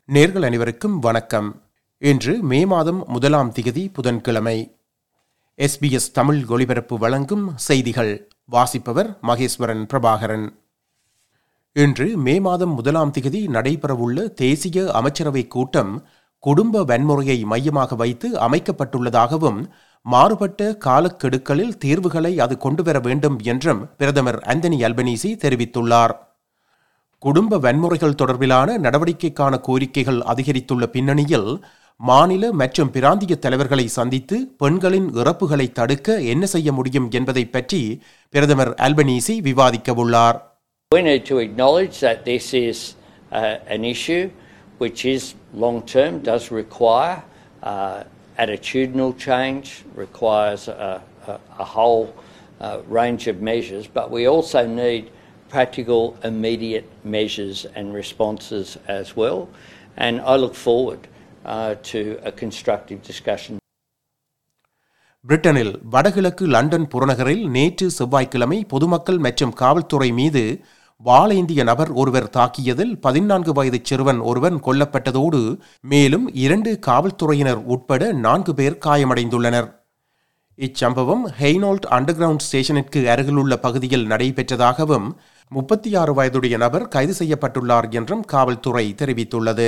நேர்கள் அனைவருக்கும் வணக்கம் இன்று மே மாதம் முதலாம் திகதி புதன்கிழமை எஸ்பிஎஸ் தமிழ் ஒலிபரப்பு வழங்கும் செய்திகள் வாசிப்பவர் மகேஸ்வரன் பிரபாகரன் இன்று மே மாதம் முதலாம் திகதி நடைபெறவுள்ள தேசிய அமைச்சரவை கூட்டம் குடும்ப வன்முறையை மையமாக வைத்து அமைக்கப்பட்டுள்ளதாகவும் மாறுபட்ட காலக்கெடுக்களில் தீர்வுகளை அது கொண்டுவர வேண்டும் என்றும் பிரதமர் அந்தனி அல்பனீசி தெரிவித்துள்ளார் குடும்ப வன்முறைகள் தொடர்பிலான நடவடிக்கைக்கான கோரிக்கைகள் அதிகரித்துள்ள பின்னணியில் மாநில மற்றும் பிராந்திய தலைவர்களை சந்தித்து பெண்களின் இறப்புகளை தடுக்க என்ன செய்ய முடியும் என்பதை பற்றி பிரதமர் அல்பனீசி விவாதிக்கவுள்ளார் We need to acknowledge that this is uh, an issue which is long term, does require uh, attitudinal change, requires a, a, a whole uh, range of measures, but we also need practical, immediate measures and responses as well. And I look forward uh, to a constructive discussion. பிரிட்டனில் வடகிழக்கு London புறநகரில் நேற்று செவ்வாய்க்கிழமை பொதுமக்கள் மற்றும் காவல்துறை மீது வாளேந்திய நபர் ஒருவர் தாக்கியதில் பதினான்கு வயது சிறுவன் ஒருவன் கொல்லப்பட்டதோடு மேலும் இரண்டு காவல்துறையினர் உட்பட நான்கு பேர் காயமடைந்துள்ளனர் இச்சம்பவம் ஹெய்னோல்ட் அண்டர் கிரவுண்ட் ஸ்டேஷனிற்கு அருகிலுள்ள பகுதியில் நடைபெற்றதாகவும் முப்பத்தி ஆறு வயதுடைய நபர் கைது செய்யப்பட்டுள்ளார் என்றும் காவல்துறை தெரிவித்துள்ளது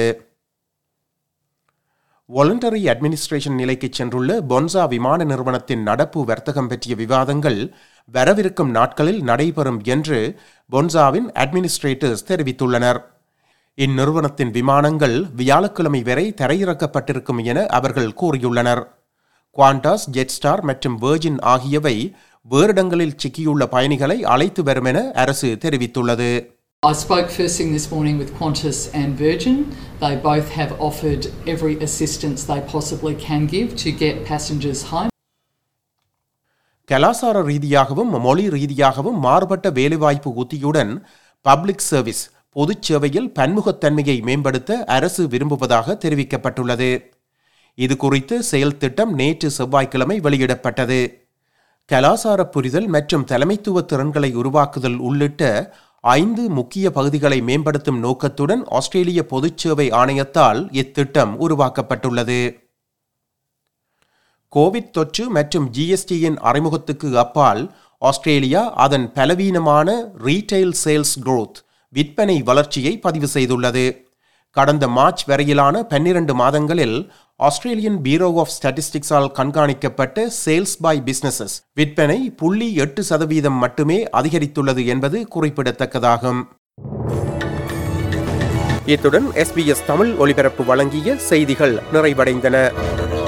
வாலண்டரி அட்மினிஸ்ட்ரேஷன் நிலைக்கு சென்றுள்ள பொன்சா விமான நிறுவனத்தின் நடப்பு வர்த்தகம் பற்றிய விவாதங்கள் வரவிருக்கும் நாட்களில் நடைபெறும் என்று பொன்சாவின் அட்மினிஸ்ட்ரேட்டர்ஸ் தெரிவித்துள்ளனர் இந்நிறுவனத்தின் விமானங்கள் வியாழக்கிழமை வரை தரையிறக்கப்பட்டிருக்கும் என அவர்கள் கூறியுள்ளனர் குவாண்டாஸ் ஜெட்ஸ்டார் மற்றும் வேர்ஜின் ஆகியவை வேறிடங்களில் சிக்கியுள்ள பயணிகளை அழைத்து வரும் என அரசு தெரிவித்துள்ளது I spoke first thing this morning with Qantas and Virgin. They both have offered every assistance they possibly can give to get passengers home. கலாசார ரீதியாகவும் மொழி ரீதியாகவும் மாறுபட்ட வேலைவாய்ப்பு உத்தியுடன் பப்ளிக் சர்வீஸ் பொதுச் சேவையில் பன்முகத்தன்மையை மேம்படுத்த அரசு விரும்புவதாக தெரிவிக்கப்பட்டுள்ளது இது குறித்து செயல் திட்டம் நேற்று செவ்வாய்க்கிழமை வெளியிடப்பட்டது கலாசார புரிதல் மற்றும் தலைமைத்துவ திறன்களை உருவாக்குதல் உள்ளிட்ட ஐந்து முக்கிய பகுதிகளை மேம்படுத்தும் நோக்கத்துடன் ஆஸ்திரேலிய பொதுச்சேவை ஆணையத்தால் இத்திட்டம் உருவாக்கப்பட்டுள்ளது கோவிட் தொற்று மற்றும் ஜிஎஸ்டியின் அறிமுகத்துக்கு அப்பால் ஆஸ்திரேலியா அதன் பலவீனமான ரீட்டைல் சேல்ஸ் growth விற்பனை வளர்ச்சியை பதிவு செய்துள்ளது கடந்த மார்ச் வரையிலான பன்னிரண்டு மாதங்களில் ஆஸ்திரேலியன் பீரோ ஆஃப் ஸ்டாட்டிஸ்டிக்ஸால் கண்காணிக்கப்பட்ட சேல்ஸ் பை பிசினஸஸ் விற்பனை புள்ளி எட்டு சதவீதம் மட்டுமே அதிகரித்துள்ளது என்பது குறிப்பிடத்தக்கதாகும் இத்துடன் எஸ்பிஎஸ் தமிழ் ஒலிபரப்பு வழங்கிய செய்திகள் நிறைவடைந்தன